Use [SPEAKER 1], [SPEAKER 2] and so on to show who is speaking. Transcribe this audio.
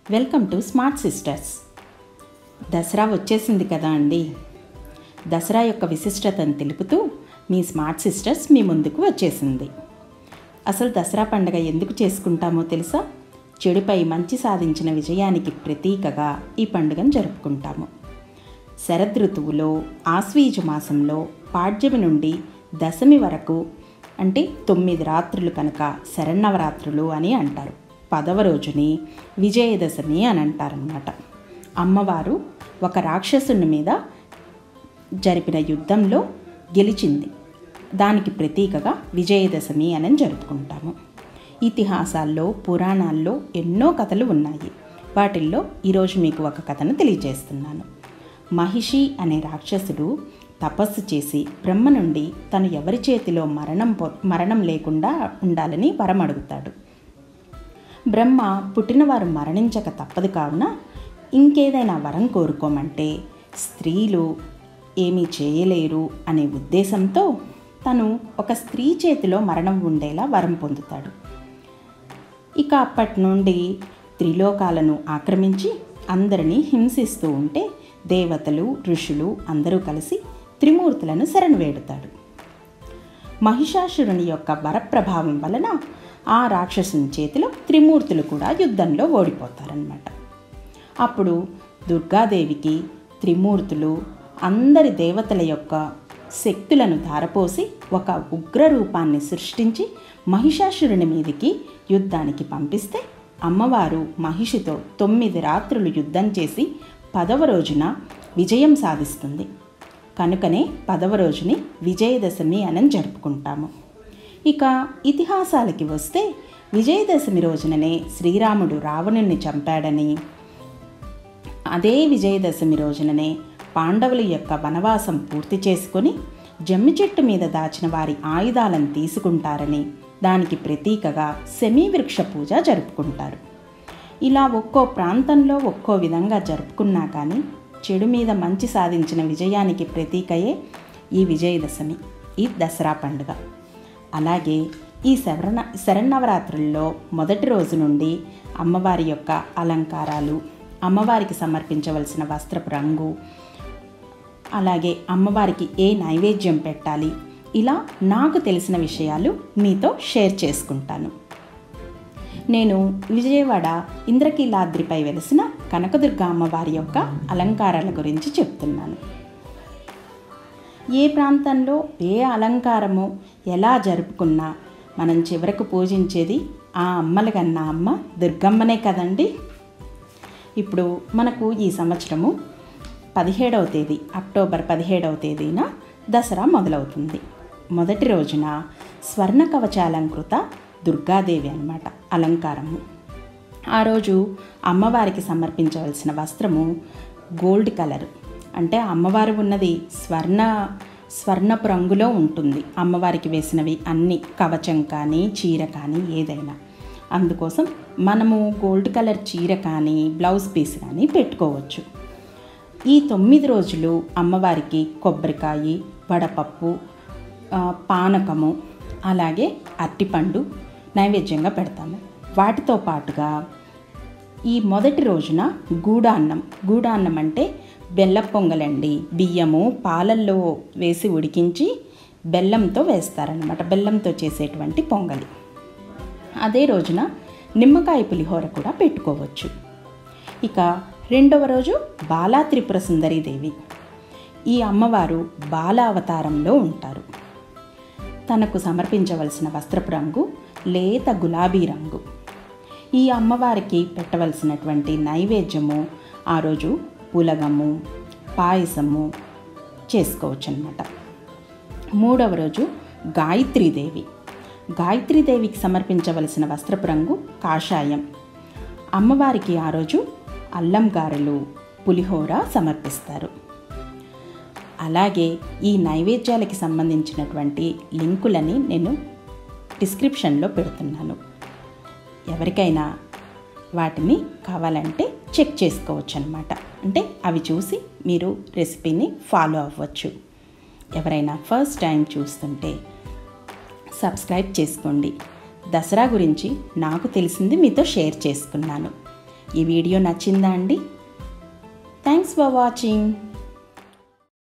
[SPEAKER 1] welcome to smart sisters Dasara వచ్చేసింది కదా అండి దసరా యొక్క విశిష్టతను తెలుపుతూ మీ స్మార్ట్ సిస్టర్స్ మీ ముందుకు వచ్చేసింది అసలు దసరా పండుగ ఎందుకు చేసుకుంటామో తెలుసా చెడుపై మంచి సాధించిన విజయానికి ప్రతీకగా ఈ పండుగను జరుపుకుంటాము శరదృతువులో ఆశ్వీజ మాసంలో పాడ్యమి నుండి దశమి వరకు అంటే తొమ్మిది రాత్రులు కనుక శరన్నవరాత్రులు అని అంటారు పదవ రోజుని విజయదశమి అని అంటారనమాట అమ్మవారు ఒక రాక్షసుని మీద జరిపిన యుద్ధంలో గెలిచింది దానికి ప్రతీకగా విజయదశమి అని జరుపుకుంటాము ఇతిహాసాల్లో పురాణాల్లో ఎన్నో కథలు ఉన్నాయి వాటిల్లో ఈరోజు మీకు ఒక కథను తెలియజేస్తున్నాను మహిషి అనే రాక్షసుడు తపస్సు చేసి బ్రహ్మ నుండి తను ఎవరి చేతిలో మరణం పొ మరణం లేకుండా ఉండాలని వరం అడుగుతాడు బ్రహ్మ పుట్టినవారు మరణించక తప్పదు కావున ఇంకేదైనా వరం కోరుకోమంటే స్త్రీలు ఏమీ చేయలేరు అనే ఉద్దేశంతో తను ఒక స్త్రీ చేతిలో మరణం ఉండేలా వరం పొందుతాడు ఇక అప్పటి నుండి త్రిలోకాలను ఆక్రమించి అందరినీ హింసిస్తూ ఉంటే దేవతలు ఋషులు అందరూ కలిసి త్రిమూర్తులను శరణు వేడుతాడు మహిషాసురుని యొక్క వరప్రభావం వలన ఆ రాక్షసుని చేతిలో త్రిమూర్తులు కూడా యుద్ధంలో ఓడిపోతారనమాట అప్పుడు దుర్గాదేవికి త్రిమూర్తులు అందరి దేవతల యొక్క శక్తులను ధారపోసి ఒక ఉగ్ర రూపాన్ని సృష్టించి మహిషాసురుని మీదికి యుద్ధానికి పంపిస్తే అమ్మవారు మహిషితో తొమ్మిది రాత్రులు యుద్ధం చేసి పదవ రోజున విజయం సాధిస్తుంది కనుకనే పదవ రోజుని విజయదశమి అని జరుపుకుంటాము ఇక ఇతిహాసాలకి వస్తే విజయదశమి రోజుననే శ్రీరాముడు రావణుణ్ణి చంపాడని అదే విజయదశమి రోజుననే పాండవుల యొక్క వనవాసం పూర్తి చేసుకొని జమ్మి చెట్టు మీద దాచిన వారి ఆయుధాలను తీసుకుంటారని దానికి ప్రతీకగా వృక్ష పూజ జరుపుకుంటారు ఇలా ఒక్కో ప్రాంతంలో ఒక్కో విధంగా జరుపుకున్నా కానీ చెడు మీద మంచి సాధించిన విజయానికి ప్రతీకయే ఈ విజయదశమి ఈ దసరా పండుగ అలాగే ఈ శరణ శరన్నవరాత్రుల్లో మొదటి రోజు నుండి అమ్మవారి యొక్క అలంకారాలు అమ్మవారికి సమర్పించవలసిన వస్త్రపు రంగు అలాగే అమ్మవారికి ఏ నైవేద్యం పెట్టాలి ఇలా నాకు తెలిసిన విషయాలు మీతో షేర్ చేసుకుంటాను నేను విజయవాడ ఇంద్రకీలాద్రిపై వెలిసిన కనకదుర్గ అమ్మవారి యొక్క అలంకారాల గురించి చెప్తున్నాను ఏ ప్రాంతంలో ఏ అలంకారము ఎలా జరుపుకున్నా మనం చివరకు పూజించేది ఆ అమ్మల కన్నా అమ్మ దుర్గమ్మనే కదండి ఇప్పుడు మనకు ఈ సంవత్సరము పదిహేడవ తేదీ అక్టోబర్ పదిహేడవ తేదీన దసరా మొదలవుతుంది మొదటి రోజున స్వర్ణ కవచాలంకృత దుర్గాదేవి అనమాట అలంకారము ఆ రోజు అమ్మవారికి సమర్పించవలసిన వస్త్రము గోల్డ్ కలర్ అంటే అమ్మవారు ఉన్నది స్వర్ణ స్వర్ణపు రంగులో ఉంటుంది అమ్మవారికి వేసినవి అన్ని కవచం కానీ చీర కానీ ఏదైనా అందుకోసం మనము గోల్డ్ కలర్ చీర కానీ బ్లౌజ్ పీస్ కానీ పెట్టుకోవచ్చు ఈ తొమ్మిది రోజులు అమ్మవారికి కొబ్బరికాయ వడపప్పు పానకము అలాగే అరటిపండు నైవేద్యంగా పెడతాము వాటితో పాటుగా ఈ మొదటి రోజున గూడాన్నం గూడాన్నం అంటే బెల్ల పొంగలండి బియ్యము పాలల్లో వేసి ఉడికించి బెల్లంతో వేస్తారనమాట బెల్లంతో చేసేటువంటి పొంగలి అదే రోజున నిమ్మకాయ పులిహోర కూడా పెట్టుకోవచ్చు ఇక రెండవ రోజు బాలా త్రిపుర సుందరీదేవి ఈ అమ్మవారు బాల అవతారంలో ఉంటారు తనకు సమర్పించవలసిన వస్త్రపు రంగు లేత గులాబీ రంగు ఈ అమ్మవారికి పెట్టవలసినటువంటి నైవేద్యము ఆ రోజు పులగము పాయసము చేసుకోవచ్చు అనమాట మూడవ రోజు గాయత్రీదేవి గాయత్రీదేవికి సమర్పించవలసిన వస్త్రపు రంగు కాషాయం అమ్మవారికి ఆ రోజు అల్లం గారెలు పులిహోర సమర్పిస్తారు అలాగే ఈ నైవేద్యాలకి సంబంధించినటువంటి లింకులని నేను డిస్క్రిప్షన్లో పెడుతున్నాను ఎవరికైనా వాటిని కావాలంటే చెక్ చేసుకోవచ్చు అనమాట అంటే అవి చూసి మీరు రెసిపీని ఫాలో అవ్వచ్చు ఎవరైనా ఫస్ట్ టైం చూస్తుంటే సబ్స్క్రైబ్ చేసుకోండి దసరా గురించి నాకు తెలిసింది మీతో షేర్ చేసుకున్నాను ఈ వీడియో నచ్చిందా అండి థ్యాంక్స్ ఫర్ వాచింగ్